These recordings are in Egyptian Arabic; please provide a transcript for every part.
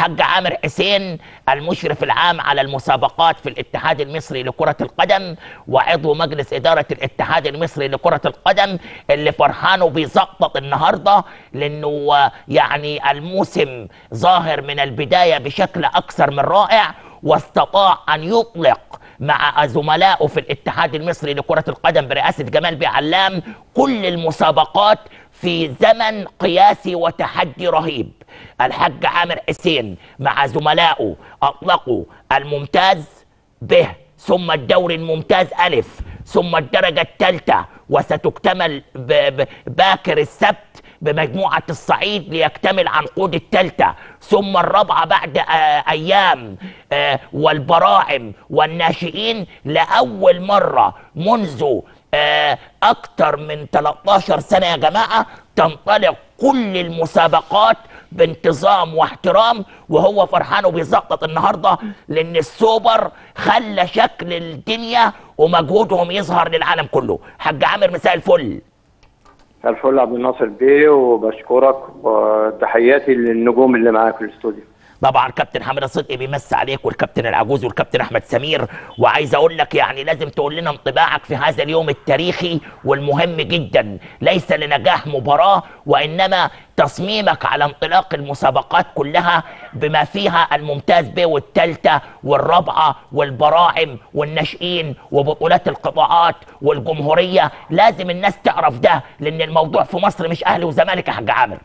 الحاج عامر حسين المشرف العام على المسابقات في الاتحاد المصري لكرة القدم وعضو مجلس إدارة الاتحاد المصري لكرة القدم اللي فرحان وبيزقطط النهاردة لأنه يعني الموسم ظاهر من البداية بشكل أكثر من رائع واستطاع أن يطلق مع زملائه في الاتحاد المصري لكرة القدم برئاسة جمال بيه علام كل المسابقات في زمن قياسي وتحدي رهيب الحاج عامر حسين مع زملائه أطلقوا الممتاز به ثم الدوري الممتاز ألف ثم الدرجة الثالثة وستكتمل ب- ب- باكر السبت بمجموعة الصعيد ليكتمل عنقود الثالثة ثم الرابعة بعد آه، أيام آه، والبراعم والناشئين لأول مرة منذ آه، أكثر من 13 سنة يا جماعة تنطلق كل المسابقات بانتظام واحترام وهو فرحان وبيزقطط النهارده لان السوبر خلى شكل الدنيا ومجهودهم يظهر للعالم كله حاج عامر مساء الفل مساء الفل عبد الناصر بيه وبشكرك وتحياتي للنجوم اللي معاك في الاستوديو طبعا كابتن حمد صدقي بيمسي عليك والكابتن العجوز والكابتن احمد سمير وعايز اقول لك يعني لازم تقول لنا انطباعك في هذا اليوم التاريخي والمهم جدا ليس لنجاح مباراه وانما تصميمك على انطلاق المسابقات كلها بما فيها الممتاز ب والثالثه والرابعه والبراعم والناشئين وبطولات القطاعات والجمهوريه لازم الناس تعرف ده لان الموضوع في مصر مش اهلي وزمالك يا حاج عامر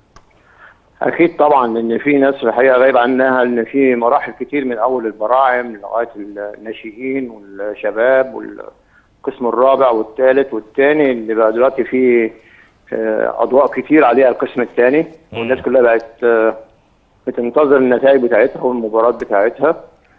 اكيد طبعا ان في ناس الحقيقه غايب عنها ان في مراحل كتير من اول البراعم لغايه الناشئين والشباب والقسم الرابع والثالث والثاني اللي بقى دلوقتي فيه آه، اضواء كتير عليها القسم الثاني والناس كلها بقت آه، بتنتظر النتائج بتاعتها والمباريات بتاعتها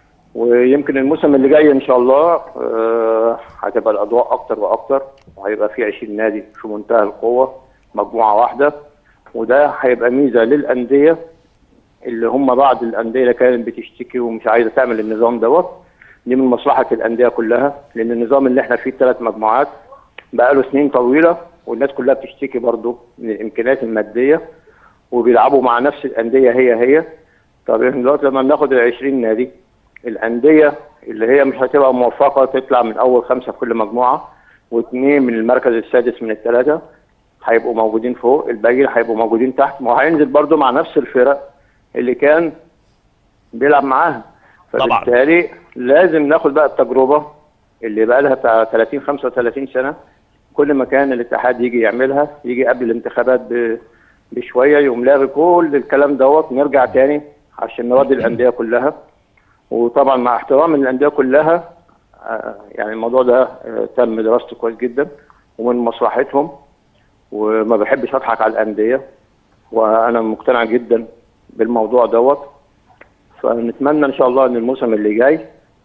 ويمكن الموسم اللي جاي ان شاء الله آه، هتبقى الاضواء اكتر واكتر وهيبقى في 20 نادي في منتهى القوه مجموعه واحده وده هيبقى ميزه للانديه اللي هم بعض الانديه اللي كانت بتشتكي ومش عايزه تعمل النظام دوت دي من مصلحه الانديه كلها لان النظام اللي احنا فيه ثلاث مجموعات بقاله سنين طويله والناس كلها بتشتكي برضه من الامكانيات الماديه وبيلعبوا مع نفس الانديه هي هي طب احنا دلوقتي لما بناخد ال 20 نادي الانديه اللي هي مش هتبقى موفقه تطلع من اول خمسه في كل مجموعه واثنين من المركز السادس من الثلاثه هيبقوا موجودين فوق الباقيين هيبقوا موجودين تحت ما هو هينزل برضه مع نفس الفرق اللي كان بيلعب معاها طبعاً. فبالتالي لازم ناخد بقى التجربه اللي بقى لها بتاع 30 35 سنه كل ما كان الاتحاد يجي يعملها يجي قبل الانتخابات ب- بشويه يقوم لاغي كل الكلام دوت نرجع تاني عشان نراضي الانديه كلها وطبعا مع احترام الانديه كلها آه، يعني الموضوع ده آه، تم دراسته كويس جدا ومن مصلحتهم وما بحبش اضحك على الانديه وانا مقتنع جدا بالموضوع دوت فنتمنى ان شاء الله ان الموسم اللي جاي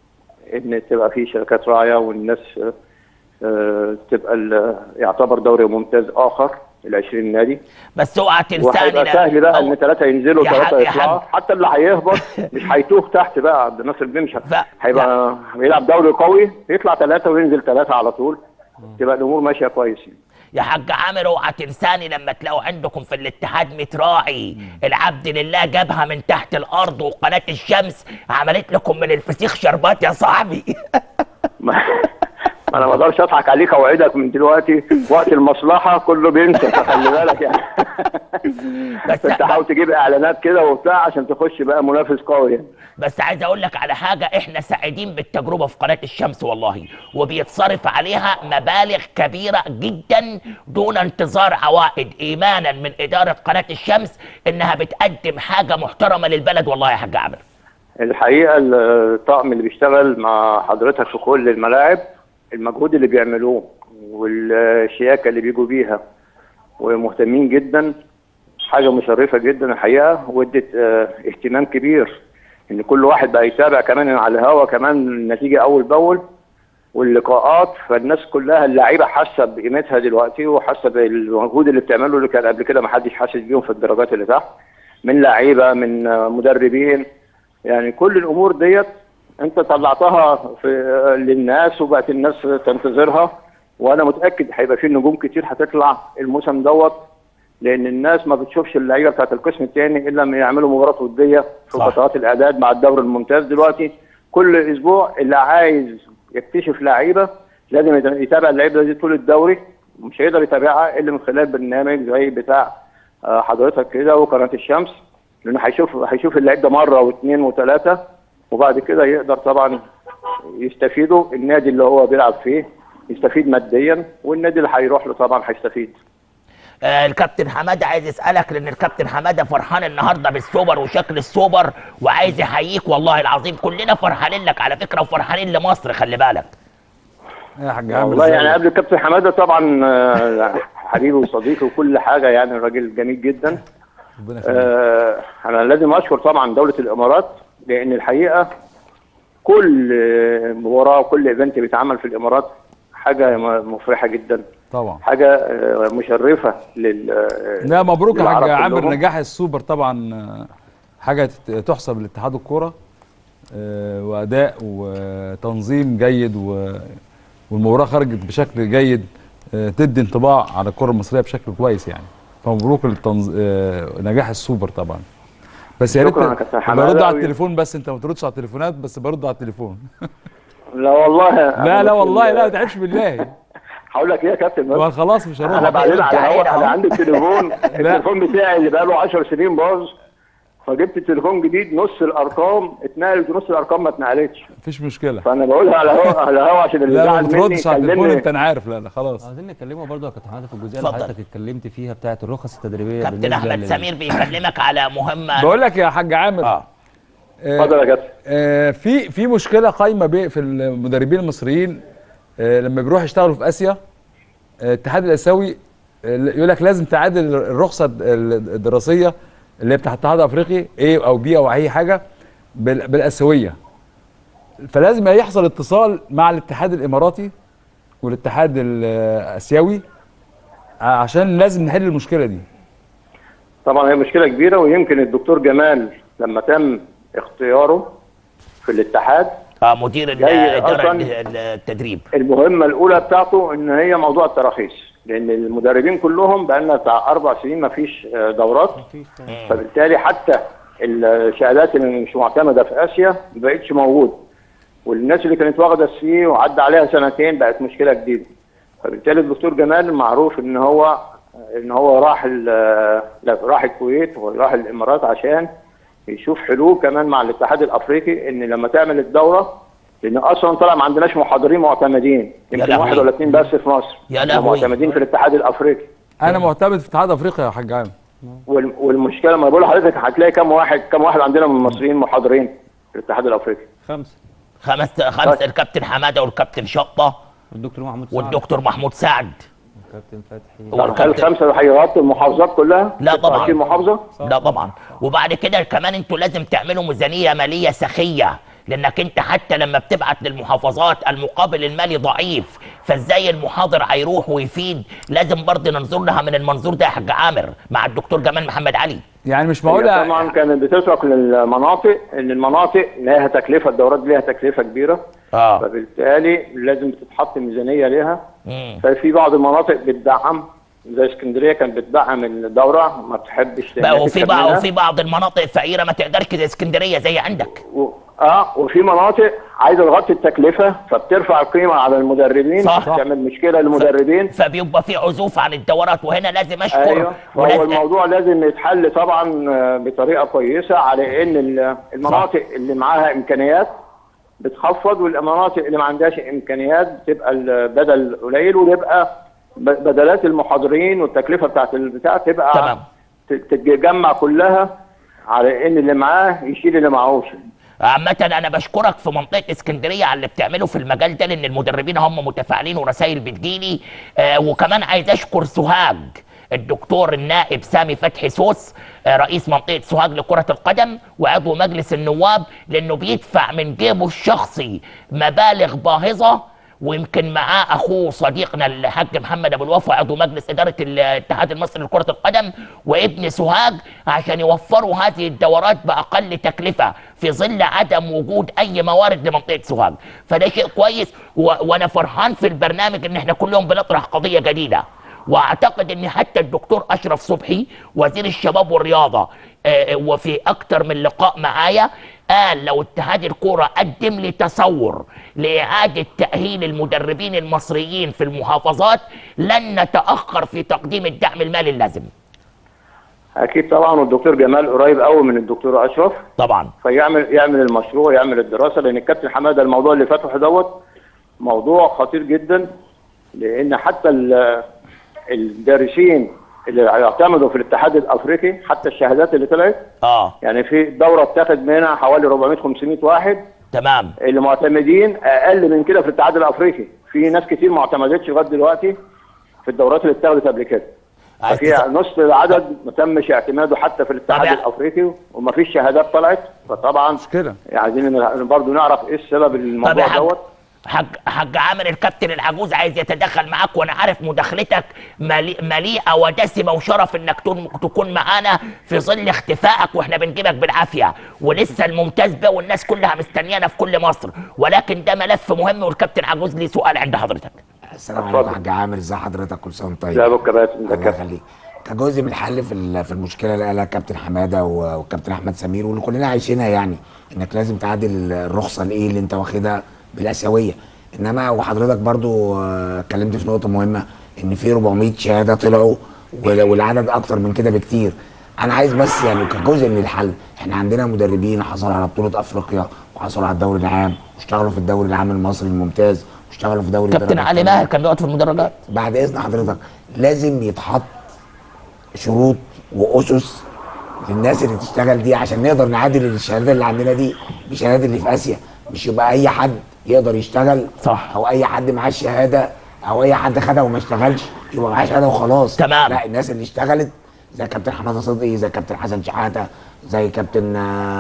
ان تبقى فيه شركات راعيه والناس آه، آه، تبقى ال- يعتبر دوري ممتاز اخر ال 20 نادي بس اوعى تنساني وهيبقى لا- سهل بقى أو- ان ثلاثه ينزلوا يا وثلاثه حاج- يا يطلعوا حاج. حتى اللي هيهبط مش هيتوه تحت بقى عبد الناصر بيه مش ه- ف- هيبقى بيلعب دوري قوي يطلع ثلاثه وينزل ثلاثه على طول تبقى الامور ماشيه كويس يعني. يا حاج عامر اوعى تنساني لما تلاقوا عندكم في الاتحاد متراعي العبد لله جابها من تحت الارض وقناه الشمس عملت لكم من الفسيخ شربات يا صاحبي ما ما انا ما اقدرش اضحك عليك اوعدك من دلوقتي وقت المصلحه كله بينسى فخلي بالك يعني بس انت حاول تجيب اعلانات كده وبتاع عشان تخش بقى منافس قوي يعني بس عايز اقول لك على حاجه احنا سعيدين بالتجربه في قناه الشمس والله وبيتصرف عليها مبالغ كبيره جدا دون انتظار عوائد ايمانا من اداره قناه الشمس انها بتقدم حاجه محترمه للبلد والله يا حاج عامر الحقيقه الطاقم اللي بيشتغل مع حضرتك في كل الملاعب المجهود اللي بيعملوه والشياكه اللي بيجوا بيها ومهتمين جدا حاجه مشرفه جدا الحقيقه وادت اه، اهتمام كبير ان كل واحد بقى يتابع كمان على الهوا كمان النتيجه اول باول واللقاءات فالناس كلها اللعيبه حاسه بقيمتها دلوقتي وحاسه بالمجهود اللي بتعمله اللي كان قبل كده ما حدش حاسس بيهم في الدرجات اللي تحت من لعيبه من اه، مدربين يعني كل الامور ديت انت طلعتها في للناس وبقت الناس تنتظرها وانا متاكد هيبقى في نجوم كتير هتطلع الموسم دوت لان الناس ما بتشوفش اللعيبه بتاعت القسم الثاني الا لما يعملوا مباراه وديه في صح. فترات الاعداد مع الدوري الممتاز دلوقتي كل اسبوع اللي عايز يكتشف لعيبه لازم يت- يتابع اللعيبه دي طول الدوري مش هيقدر يتابعها الا من خلال برنامج زي بتاع آه، حضرتك كده وقناه الشمس لانه هيشوف هيشوف اللعيب ده مره واثنين وثلاثه وبعد كده يقدر طبعا يستفيدوا النادي اللي هو بيلعب فيه يستفيد ماديا والنادي اللي هيروح له طبعا هيستفيد آه، الكابتن حماده عايز يسالك لان الكابتن حماده فرحان النهارده بالسوبر وشكل السوبر وعايز يحييك والله العظيم كلنا فرحانين لك على فكره وفرحانين لمصر خلي بالك يا حاج عامر والله يعني إزيك؟ قبل الكابتن حماده طبعا آه، حبيبي وصديقي وكل حاجه يعني راجل جميل جدا ربنا يخليك آه، انا لازم اشكر طبعا دوله الامارات لان الحقيقه كل آه، مباراه وكل ايفنت بيتعمل في الامارات حاجه م- مفرحه جدا طبعا حاجه آه، مشرفه لل آه، لا مبروك يا حاج للعرب عامر كلهم. نجاح السوبر طبعا آه، حاجه تت- تحسب لاتحاد الكوره آه، واداء وتنظيم جيد و- والمباراه خرجت بشكل جيد آه، تدي انطباع على الكره المصريه بشكل كويس يعني فمبروك التنظ... آه، نجاح السوبر طبعا بس يا ريت شكراً يا كابتن حمادة برد على و- التليفون بس انت ما بتردش على التليفونات بس برد على التليفون لا والله لا لا والله لا ما تعبش بالله هقول لك ايه يا كابتن بس هو خلاص مش انا هروح بعدين على تعالى هو أهو. انا عندي التليفون التليفون بتاعي اللي بقاله 10 سنين باظ فجبت تليفون جديد نص الارقام اتنقلت ونص الارقام ما اتنقلتش مفيش مشكله فانا بقولها على هو على هو عشان اللي لا ما زعل مني بتردش على التليفون كلمني انت انا عارف لا لا خلاص عايزين نتكلموا برضه يا كابتن حماده في الجزئيه اللي اتفضل. حضرتك اتكلمت فيها بتاعه الرخص التدريبيه كابتن بالنسبة احمد لل- سمير بيكلمك على مهمه بقول لك يا حاج عامر اه آه، اتفضل يا كابتن آه، في في مشكله قايمه بي- في المدربين المصريين آه، لما بيروحوا يشتغلوا في اسيا آه، الاتحاد الاسيوي آه، يقول لك لازم تعادل الرخصه الد- الدراسيه اللي هي بتاعت الاتحاد الافريقي ايه او بي او اي حاجه بال- بالاسيويه فلازم يحصل اتصال مع الاتحاد الاماراتي والاتحاد الاسيوي عشان لازم نحل المشكله دي طبعا هي مشكله كبيره ويمكن الدكتور جمال لما تم اختياره في الاتحاد اه مدير ال- جاي اداره أصلاً. ال- التدريب المهمه الاولى بتاعته ان هي موضوع التراخيص لان المدربين كلهم بقى لنا بتاع اربع سنين ما فيش آه، دورات فبالتالي حتى الشهادات اللي مش معتمده في اسيا ما بقتش موجوده والناس اللي كانت واخده السي وعدى عليها سنتين بقت مشكله جديده فبالتالي الدكتور جمال معروف ان هو ان هو راح ال- لا، راح الكويت وراح الامارات عشان يشوف حلول كمان مع الاتحاد الافريقي ان لما تعمل الدوره لان اصلا طلع ما عندناش محاضرين معتمدين يمكن لهوي. واحد ولا اثنين بس في مصر يا لهوي. معتمدين في الاتحاد الافريقي انا معتمد في اتحاد افريقيا يا حاج عامر وال- والمشكله ما بقول لحضرتك هتلاقي كم واحد كم واحد عندنا من المصريين محاضرين في الاتحاد الافريقي خمسه خمس خمس الكابتن حماده والكابتن شطه والدكتور محمود سعد والدكتور محمود سعد والكابتن فتحي هو هل الكابتن خمسه هيغطوا المحافظات كلها؟ لا طبعاً. 26 محافظه؟ لا طبعا وبعد كده كمان انتوا لازم تعملوا ميزانيه ماليه سخيه لانك انت حتى لما بتبعت للمحافظات المقابل المالي ضعيف فازاي المحاضر هيروح ويفيد لازم برضه ننظر لها من المنظور ده يا حاج عامر مع الدكتور جمال محمد علي يعني مش هي معقوله طبعا كانت بتترك للمناطق ان المناطق لها تكلفه الدورات دي لها تكلفه كبيره اه فبالتالي لازم تتحط ميزانيه ليها مم. ففي بعض المناطق بتدعم زي اسكندريه كانت بتدعم الدوره ما تحبش بقى إنها وفي تكسب بقى منها. وفي بعض المناطق الفقيره ما تقدرش زي اسكندريه زي عندك و... اه وفي مناطق عايزه تغطي التكلفه فبترفع القيمه على المدربين صح. تعمل مشكله للمدربين فبيبقى في عزوف عن الدورات وهنا لازم اشكر ايوه هو ولازم الموضوع لازم يتحل طبعا آه، بطريقه كويسه على ان ال- المناطق اللي معاها امكانيات بتخفض والمناطق اللي ما عندهاش امكانيات بتبقى البدل قليل ويبقى ب- بدلات المحاضرين والتكلفه بتاعت البتاع تبقى تمام. ت- تتجمع كلها على ان اللي معاه يشيل اللي معهوش عامة أنا بشكرك في منطقة اسكندرية على اللي بتعمله في المجال ده لأن المدربين هم متفاعلين ورسائل بتجيلي آه وكمان عايز أشكر سوهاج الدكتور النائب سامي فتحي سوس آه رئيس منطقة سوهاج لكرة القدم وعضو مجلس النواب لأنه بيدفع من جيبه الشخصي مبالغ باهظة ويمكن معاه اخوه صديقنا الحاج محمد ابو الوفا عضو مجلس اداره الاتحاد المصري لكره القدم وابن سوهاج عشان يوفروا هذه الدورات باقل تكلفه في ظل عدم وجود اي موارد لمنطقه سوهاج فده شيء كويس و... وانا فرحان في البرنامج ان احنا كل يوم بنطرح قضيه جديده واعتقد ان حتى الدكتور اشرف صبحي وزير الشباب والرياضه آه، وفي اكتر من لقاء معايا قال لو اتحاد الكوره قدم لي تصور لاعاده تاهيل المدربين المصريين في المحافظات لن نتاخر في تقديم الدعم المالي اللازم اكيد طبعا والدكتور جمال قريب قوي من الدكتور اشرف طبعا فيعمل يعمل المشروع يعمل الدراسه لان الكابتن حماده الموضوع اللي فتحه دوت موضوع خطير جدا لان حتى ال- الدارسين اللي يعتمدوا في الاتحاد الافريقي حتى الشهادات اللي طلعت اه يعني في دوره اتاخد منها حوالي 400 500 واحد تمام اللي معتمدين اقل من كده في الاتحاد الافريقي في ناس كتير ما اعتمدتش لغايه دلوقتي في الدورات اللي اتاخدت قبل كده عايز ففي تسأل- نص العدد ما تمش اعتماده حتى في الاتحاد طب يا- الافريقي وما فيش شهادات طلعت فطبعا مشكله عايزين برضه نعرف ايه السبب طب يا الموضوع حاج دوت حاج حاج عامر الكابتن العجوز عايز يتدخل معاك وانا عارف مداخلتك ملي- مليئه ودسمه وشرف انك تكون- تكون معانا في ظل اختفائك واحنا بنجيبك بالعافيه ولسه الممتاز بقى والناس كلها مستنيانا في كل مصر ولكن ده ملف مهم والكابتن عجوز ليه سؤال عند حضرتك السلام اتفضل. عليكم يا حاج عامر ازي حضرتك كل سنه وانت طيب لا ابو الكباتن ده الله كابتن يخليك كجزء من الحل في ال- في المشكله اللي قالها كابتن حماده و- والكابتن احمد سمير واللي كلنا عايشينها يعني انك لازم تعادل الرخصه الايه اللي انت واخدها بالاسيويه انما وحضرتك برضو آه، اتكلمت في نقطه مهمه ان في 400 شهاده طلعوا وال- والعدد اكتر من كده بكتير انا عايز بس يعني كجزء من الحل احنا عندنا مدربين حصلوا على بطوله افريقيا وحصلوا على الدوري العام واشتغلوا في الدوري العام المصري الممتاز واشتغلوا في دوري كابتن الدرجة علي الثانية. ماهر كان بيقعد في المدرجات بعد اذن حضرتك لازم يتحط شروط واسس للناس اللي تشتغل دي عشان نقدر نعادل الشهادات اللي عندنا دي بالشهادات اللي في اسيا مش يبقى اي حد يقدر يشتغل صح. او اي حد معاه الشهاده او اي حد خدها وما اشتغلش يبقى معاه شهاده وخلاص تمام. لا الناس اللي اشتغلت زي كابتن حماده صدقي زي كابتن حسن شحاته زي كابتن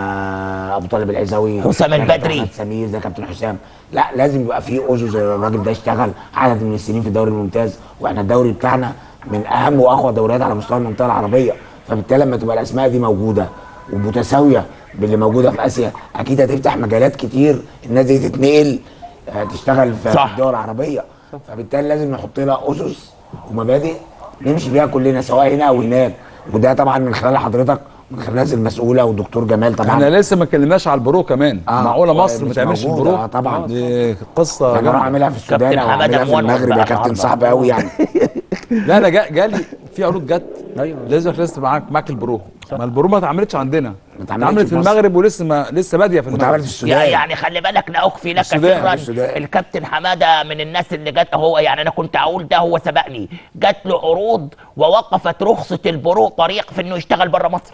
آه، ابو طالب العزاوي حسام زي كابتن البدري. أحمد سمير زي كابتن حسام لا لازم يبقى في اسس زي الراجل ده اشتغل عدد من السنين في الدوري الممتاز واحنا الدوري بتاعنا من اهم واقوى الدوريات على مستوى المنطقه العربيه فبالتالي لما تبقى الاسماء دي موجوده ومتساويه باللي موجوده في اسيا اكيد هتفتح مجالات كتير الناس دي تتنقل آه، تشتغل في صح. في الدول العربيه فبالتالي لازم نحط لها اسس ومبادئ نمشي بيها كلنا سواء هنا او هناك وده طبعا من خلال حضرتك من خلال الناس المسؤوله والدكتور جمال طبعا احنا لسه ما اتكلمناش على البرو كمان آه، معقوله مصر ما مش تعملش موجودة، البرو آه، طبعا. دي قصه يعني اروح جامدة. اعملها في السودان كابتن او حمادة اعملها في مولع المغرب بقى يا كابتن النهاردة. صعب قوي يعني لا انا جا- جالي في عروض جت ايوه لازم لسه معاك معاك البرو ما البرو ما اتعملتش عندنا اتعملتش اتعملت في في مصر. المغرب ولسه ما لسه باديه في واتعملت المغرب في السودان يعني خلي بالك لا اخفي لك السودان، سرا السودان. الكابتن حماده من الناس اللي جت هو يعني انا كنت اقول ده هو سبقني جات له عروض ووقفت رخصه البرو طريق في انه يشتغل بره مصر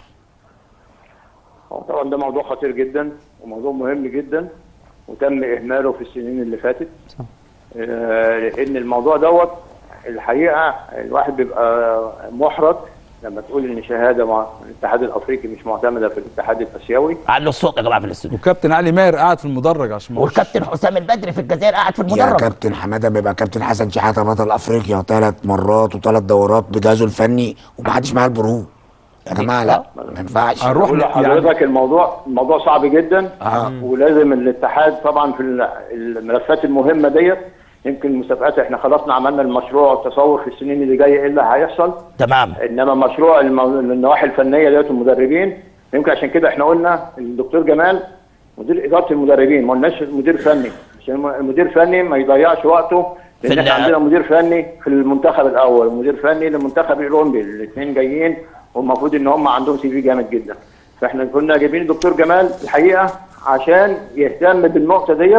هو طبعا ده موضوع خطير جدا وموضوع مهم جدا وتم اهماله في السنين اللي فاتت صح. آه، لان الموضوع دوت الحقيقه الواحد بيبقى محرج لما تقول ان شهاده مع الاتحاد الافريقي مش معتمده في الاتحاد الاسيوي علوا الصوت يا جماعه في الاستوديو وكابتن علي ماهر قاعد في المدرج عشان ما أقولش. والكابتن حسام البدري في الجزائر قاعد في يا المدرج كابتن حماده بيبقى كابتن حسن شحاته بطل افريقيا ثلاث مرات وثلاث دورات بجهازه الفني ومحدش معاه البرو يا جماعه لا ما ينفعش هنروح بقول ن- لحضرتك الموضوع الموضوع صعب جدا آه. ولازم الاتحاد طبعا في ال- الملفات المهمه ديت يمكن المسابقات احنا خلصنا عملنا المشروع والتصور في السنين اللي جايه ايه اللي هيحصل تمام انما مشروع المو- النواحي الفنيه ديت المدربين يمكن عشان كده احنا قلنا الدكتور جمال مدير اداره المدربين ما قلناش مدير فني عشان الم- المدير فني ما يضيعش وقته في لان احنا ال- عندنا مدير فني في المنتخب الاول ومدير فني للمنتخب الاولمبي الاثنين جايين والمفروض ان هم عندهم سي في جامد جدا فاحنا كنا جايبين الدكتور جمال الحقيقه عشان يهتم بالنقطه ديت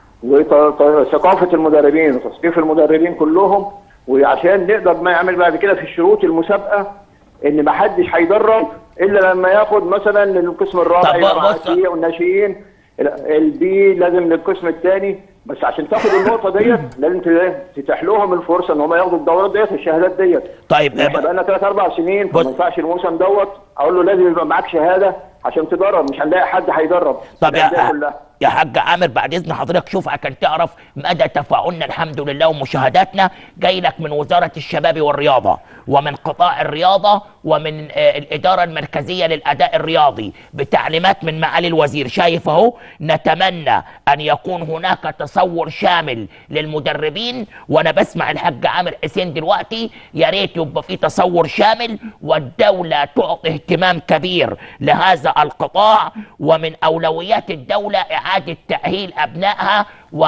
وثقافه المدربين وتثقيف المدربين كلهم وعشان نقدر ما يعمل بعد كده في الشروط المسابقه ان ما حدش هيدرب الا لما ياخد مثلا للقسم الرابع طب يبقى مع بص- السي والناشئين ال- البي لازم للقسم الثاني بس عشان تاخد النقطه ديت لازم ت- تتيح لهم الفرصه ان هم ياخدوا الدورات ديت الشهادات ديت طيب احنا بقالنا ثلاث اربع سنين بص- فما ينفعش الموسم دوت اقول له لازم يبقى معاك شهاده عشان تدرب مش هنلاقي حد هيدرب طب الأندية يا كلها يا حاج عامر بعد اذن حضرتك شوف عشان تعرف مدى تفاعلنا الحمد لله ومشاهداتنا جاي لك من وزاره الشباب والرياضه ومن قطاع الرياضه ومن آه، الاداره المركزيه للاداء الرياضي بتعليمات من معالي الوزير شايف اهو نتمنى ان يكون هناك تصور شامل للمدربين وانا بسمع الحاج عامر حسين دلوقتي يا ريت يبقى في تصور شامل والدوله تعطي اهتمام كبير لهذا القطاع ومن اولويات الدوله اعاده تاهيل ابنائها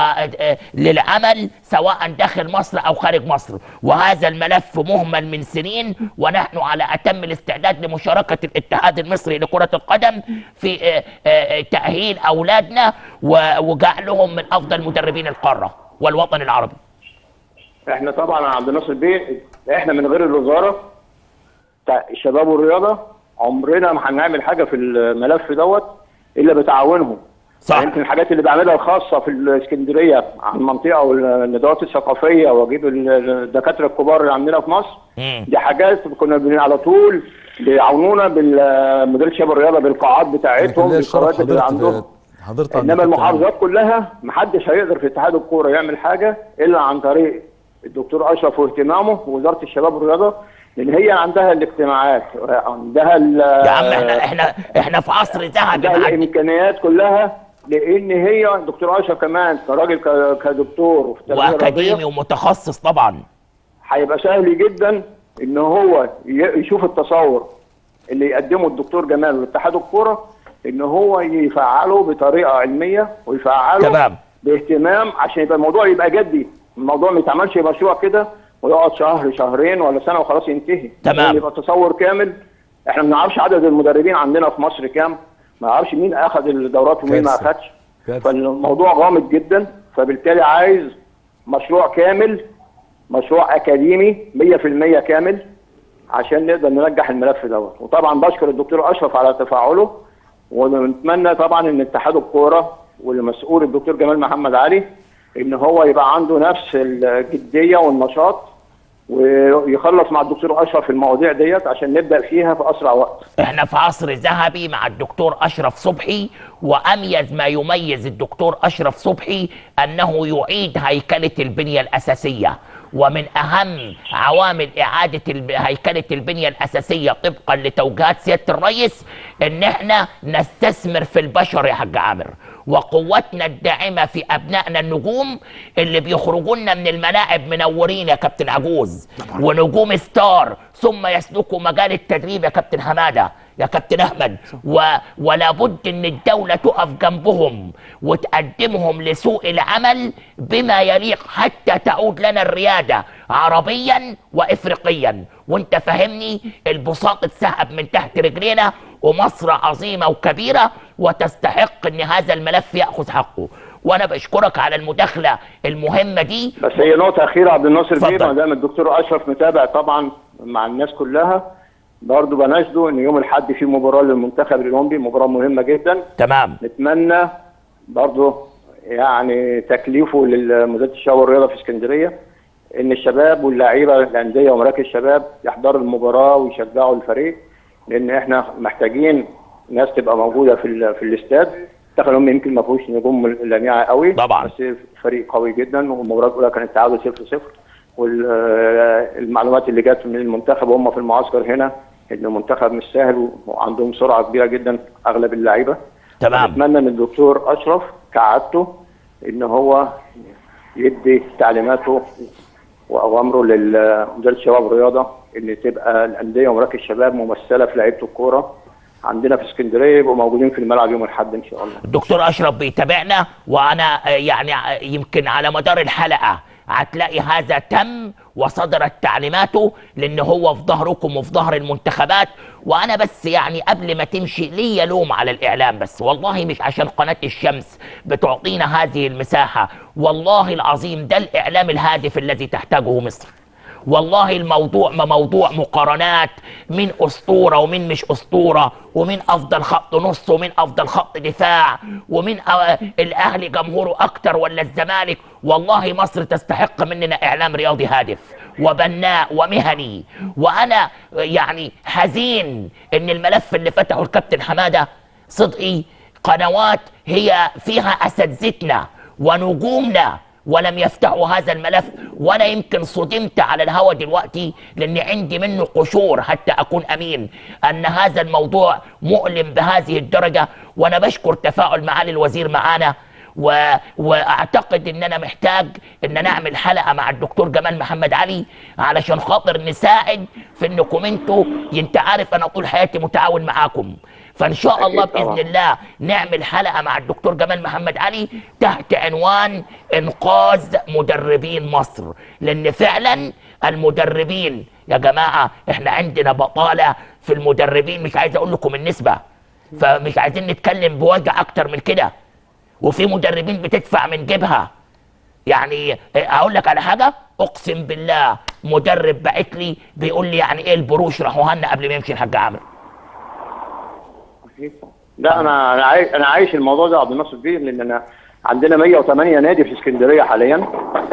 وللعمل سواء داخل مصر او خارج مصر وهذا الملف مهمل من سنين ونحن على اتم الاستعداد لمشاركه الاتحاد المصري لكره القدم في آه، آه، تاهيل اولادنا و- وجعلهم من افضل مدربين القاره والوطن العربي احنا طبعا يا عبد الناصر بيه احنا من غير الوزاره بتاع الشباب والرياضه عمرنا ما هنعمل حاجه في الملف دوت الا بتعاونهم صح. يعني يمكن الحاجات اللي بعملها الخاصه في الاسكندريه عن المنطقه والندوات الثقافيه واجيب الدكاتره الكبار اللي عندنا في مصر مم. دي حاجات كنا بن- على طول بيعاونونا بالمديريه الشباب الرياضه بالقاعات بتاعتهم كان ليا الشرف بالقواعد اللي عندهم حضرت حضرت عند انما الكابتن المحافظات كلها محدش هيقدر في اتحاد الكوره يعمل حاجه الا عن طريق الدكتور اشرف واهتمامه ووزاره الشباب والرياضه لان هي عندها الاجتماعات عندها ال- يا عم احنا احنا احنا في عصر ذهبي عندها معدي. الامكانيات كلها لان هي دكتور اشرف كمان كراجل ك- كدكتور وفي التربيه واكاديمي الرياضيه ومتخصص طبعا هيبقى سهل جدا ان هو ي- يشوف التصور اللي يقدمه الدكتور جمال واتحاد الكوره ان هو يفعله بطريقه علميه ويفعله تمام. باهتمام عشان يبقى الموضوع يبقى جدي الموضوع ما يتعملش مشروع كده ويقعد شهر شهرين ولا سنه وخلاص ينتهي تمام. يبقى تصور كامل احنا ما بنعرفش عدد المدربين عندنا في مصر كام ما نعرفش مين اخذ الدورات ومين ما كارثة. اخذش كارثة. فالموضوع غامض جدا فبالتالي عايز مشروع كامل مشروع اكاديمي 100% كامل عشان نقدر ننجح الملف دوت وطبعا بشكر الدكتور اشرف على تفاعله ونتمنى طبعا ان اتحاد الكوره والمسؤول الدكتور جمال محمد علي ان هو يبقى عنده نفس الجديه والنشاط ويخلص مع الدكتور اشرف المواضيع ديت عشان نبدا فيها في اسرع وقت احنا في عصر ذهبي مع الدكتور اشرف صبحي واميز ما يميز الدكتور اشرف صبحي انه يعيد هيكله البنيه الاساسيه ومن اهم عوامل اعاده الب- هيكله البنيه الاساسيه طبقا لتوجيهات سياده الرئيس ان احنا نستثمر في البشر يا حاج عامر وقوتنا الداعمه في ابنائنا النجوم اللي بيخرجوا لنا من الملاعب منورين يا كابتن عجوز ونجوم ستار ثم يسلكوا مجال التدريب يا كابتن حماده يا كابتن احمد و... ولا بد ان الدوله تقف جنبهم وتقدمهم لسوق العمل بما يليق حتى تعود لنا الرياده عربيا وافريقيا وانت فاهمني البساط اتسحب من تحت رجلينا ومصر عظيمه وكبيره وتستحق ان هذا الملف ياخذ حقه وانا بشكرك على المداخله المهمه دي بس هي نقطة أخيرة عبد الناصر بيه اتفضل. ما دام الدكتور أشرف متابع طبعا مع الناس كلها برضه بناشده إن يوم الأحد في مباراة للمنتخب الأولمبي مباراة مهمة جدا تمام نتمنى برضه يعني تكليفه لمديرية الشباب والرياضة في اسكندرية إن الشباب واللعيبة الأندية ومراكز الشباب يحضروا المباراة ويشجعوا الفريق لأن إحنا محتاجين ناس تبقى موجودة في ال- في الاستاد المنتخب الأولمبي يمكن ما فيهوش نجوم لامعة قوي طبعا. بس فريق قوي جدا والمباراة الأولى كانت تعادل 0 0 والمعلومات اللي جت من المنتخب وهم في المعسكر هنا إن المنتخب مش سهل وعندهم سرعة كبيرة جدا أغلب اللعيبة تمام اتمنى من الدكتور اشرف كعادته ان هو يدي تعليماته واوامره لمديريه الشباب والرياضه ان تبقى الانديه ومراكز الشباب ممثله في لعيبه الكوره عندنا في اسكندريه يبقوا موجودين في الملعب يوم الاحد ان شاء الله الدكتور اشرف بيتابعنا وانا آه، يعني آه، يمكن على مدار الحلقه هتلاقي هذا تم وصدرت تعليماته لان هو في ظهركم وفي ظهر المنتخبات وانا بس يعني قبل ما تمشي ليا لوم على الاعلام بس والله مش عشان قناه الشمس بتعطينا هذه المساحه والله العظيم ده الاعلام الهادف الذي تحتاجه مصر والله الموضوع ما موضوع مقارنات مين اسطوره ومين مش اسطوره ومين افضل خط نص ومين افضل خط دفاع ومين آه، الاهلي جمهوره اكتر ولا الزمالك والله مصر تستحق مننا اعلام رياضي هادف وبناء ومهني وانا يعني حزين ان الملف اللي فتحه الكابتن حماده صدقي قنوات هي فيها اساتذتنا ونجومنا ولم يفتحوا هذا الملف وانا يمكن صدمت على الهوا دلوقتي لان عندي منه قشور حتى اكون امين ان هذا الموضوع مؤلم بهذه الدرجه وانا بشكر تفاعل معالي الوزير معانا و... واعتقد ان انا محتاج ان نعمل حلقه مع الدكتور جمال محمد علي علشان خاطر نساعد في انكم انتوا انت عارف انا طول حياتي متعاون معاكم فان شاء أكيد الله طبعا. باذن الله نعمل حلقه مع الدكتور جمال محمد علي تحت عنوان انقاذ مدربين مصر لان فعلا المدربين يا جماعه احنا عندنا بطاله في المدربين مش عايز اقول لكم النسبه فمش عايزين نتكلم بوجع اكتر من كده وفي مدربين بتدفع من جيبها يعني اقول لك على حاجه اقسم بالله مدرب بعت لي بيقول لي يعني ايه البروش راحوا لنا قبل ما يمشي الحاج عامر لا انا انا عايش انا عايش الموضوع ده يا عبد الناصر بيه لان انا عندنا 108 نادي في اسكندريه حاليا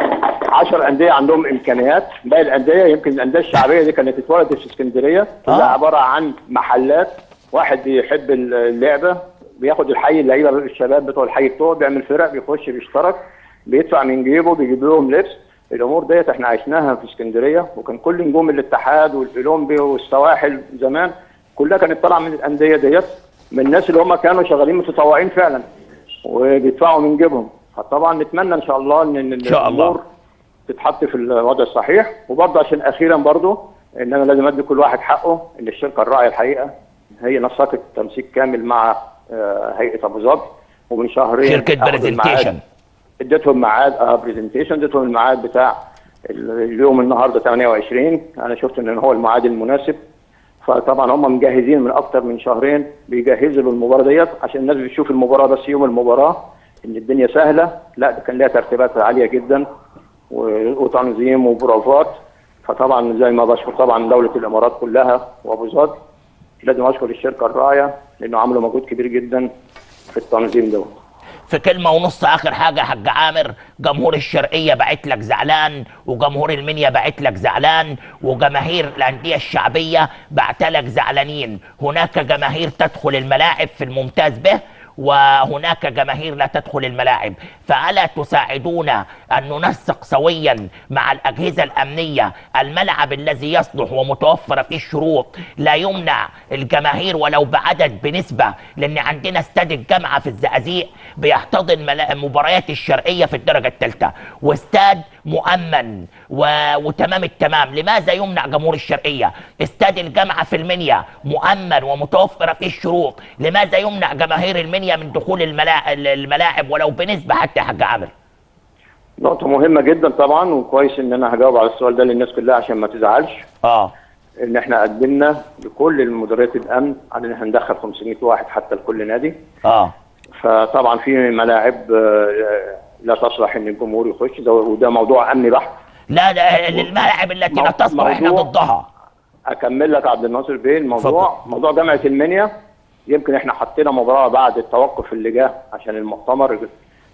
10 انديه عندهم امكانيات باقي الانديه يمكن الانديه الشعبيه دي كانت اتولدت في اسكندريه كلها آه. عباره عن محلات واحد بيحب اللعبه بياخد الحي اللعيبه الشباب بتوع الحي بتوعه بيعمل فرق بيخش بيشترك بيدفع من جيبه بيجيب لهم لبس الامور ديت احنا عشناها في اسكندريه وكان كل نجوم الاتحاد والاولمبي والسواحل زمان كلها كانت طالعه من الانديه ديت من الناس اللي هم كانوا شغالين متطوعين فعلا وبيدفعوا من جيبهم فطبعا نتمنى ان شاء الله ان ان شاء الله. الامور تتحط في الوضع الصحيح وبرضه عشان اخيرا برضه ان انا لازم ادي كل واحد حقه ان الشركه الراعيه الحقيقه هي نسقت تمسيك كامل مع آه، هيئه ابو ظبي ومن شهرين شركه أخذوا الميعاد. برزنتيشن اديتهم ميعاد اه برزنتيشن اديتهم الميعاد بتاع ال- اليوم النهارده 28 انا شفت ان هو الميعاد المناسب فطبعا هم مجهزين من اكتر من شهرين بيجهزوا للمباراه ديت عشان الناس بتشوف المباراه بس يوم المباراه ان الدنيا سهله لا ده كان ليها ترتيبات عاليه جدا و- وتنظيم وبرافات فطبعا زي ما بشكر طبعا دوله الامارات كلها وابو ظبي لازم اشكر الشركه الراعيه لانه عملوا مجهود كبير جدا في التنظيم دوت في كلمة ونص آخر حاجة يا حاج عامر جمهور الشرقية بعت لك زعلان وجمهور المنيا بعت لك زعلان وجماهير الأندية الشعبية بعت لك زعلانين هناك جماهير تدخل الملاعب في الممتاز به وهناك جماهير لا تدخل الملاعب فألا تساعدون أن ننسق سويا مع الأجهزة الأمنية الملعب الذي يصلح ومتوفرة فيه الشروط لا يمنع الجماهير ولو بعدد بنسبة لأن عندنا استاد الجامعة في الزقازيق بيحتضن ملا- مباريات الشرقية في الدرجة الثالثة واستاد مؤمن و... وتمام التمام لماذا يمنع جمهور الشرقية استاد الجامعة في المنيا مؤمن ومتوفرة فيه الشروط لماذا يمنع جماهير المنيا من دخول الملا... الملاعب ولو بنسبة حتى يا حاج عامر نقطة مهمة جدا طبعا وكويس ان انا هجاوب على السؤال ده للناس كلها عشان ما تزعلش اه ان احنا قدمنا لكل المديريات الامن على ان احنا ندخل 500 واحد حتى لكل نادي اه فطبعا في ملاعب آه، لا تصلح ان الجمهور يخش ده وده موضوع امني بحت لا لا للملاعب التي لا مو- تصلح احنا موضوع- ضدها اكمل لك عبد الناصر بيه الموضوع موضوع جامعه المنيا يمكن احنا حطينا مباراه بعد التوقف اللي جه عشان المؤتمر ال-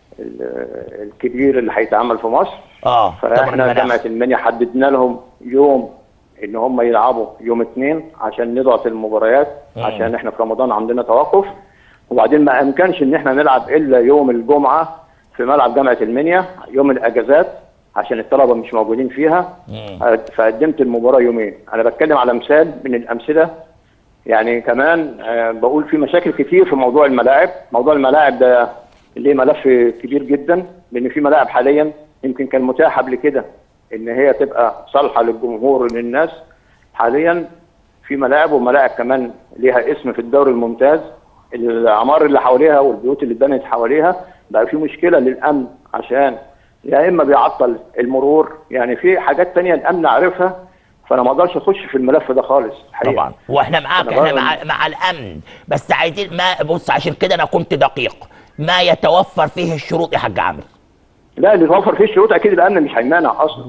ال- الكبير اللي هيتعمل في مصر اه طبعاً فاحنا المناخ. جامعه المنيا حددنا لهم يوم ان هم يلعبوا يوم اثنين عشان نضغط المباريات مم. عشان احنا في رمضان عندنا توقف وبعدين ما امكنش ان احنا نلعب الا يوم الجمعه في ملعب جامعه المنيا يوم الاجازات عشان الطلبه مش موجودين فيها مم. فقدمت المباراه يومين انا بتكلم على مثال من الامثله يعني كمان آه، بقول في مشاكل كتير في موضوع الملاعب موضوع الملاعب ده ليه ملف كبير جدا لان في ملاعب حاليا يمكن كان متاح قبل كده ان هي تبقى صالحه للجمهور وللناس حاليا في ملاعب وملاعب كمان ليها اسم في الدوري الممتاز العمار اللي حواليها والبيوت اللي اتبنت حواليها بقى في مشكله للامن عشان يا اما بيعطل المرور يعني في حاجات تانية الامن عارفها فانا ما اقدرش اخش في الملف ده خالص الحقيقة. طبعا واحنا معاك أنا احنا بقى- مع, مع الامن بس عايزين ما بص عشان كده انا كنت دقيق ما يتوفر فيه الشروط يا حاج عامر لا اللي يتوفر فيه الشروط اكيد الامن مش هيمانع اصلا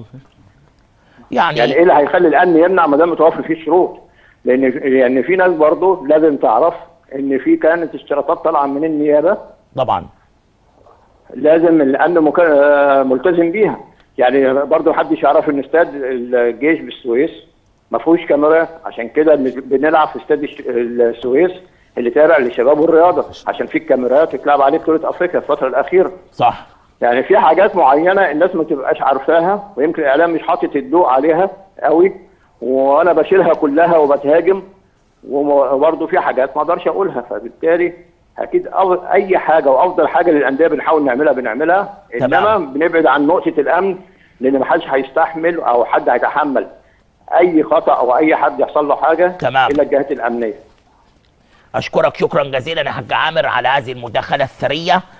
يعني, يعني ايه اللي هيخلي الامن يمنع ما دام متوفر فيه الشروط لان لان في ناس برضه لازم تعرف ان في كانت اشتراطات طالعه من النيابه طبعا لازم الامن مك... آه، ملتزم بيها يعني برضه محدش يعرف ان استاد الجيش بالسويس ما فيهوش كاميرا عشان كده بن- بنلعب في استاد الش- السويس اللي تابع للشباب والرياضه عشان في الكاميرات اتلعب عليه بطوله افريقيا الفتره الاخيره صح يعني في حاجات معينه الناس ما تبقاش عارفاها ويمكن الاعلام مش حاطط الضوء عليها قوي وانا بشيلها كلها وبتهاجم وبرضه في حاجات ما اقدرش اقولها فبالتالي اكيد أف- اي حاجه وافضل حاجه للانديه بنحاول نعملها بنعملها تمام. انما بنبعد عن نقطه الامن لان ما حدش هيستحمل او حد هيتحمل اي خطا او اي حد يحصل له حاجه تمام. الا الجهات الامنيه اشكرك شكرا جزيلا يا حاج عامر على هذه المداخله الثريه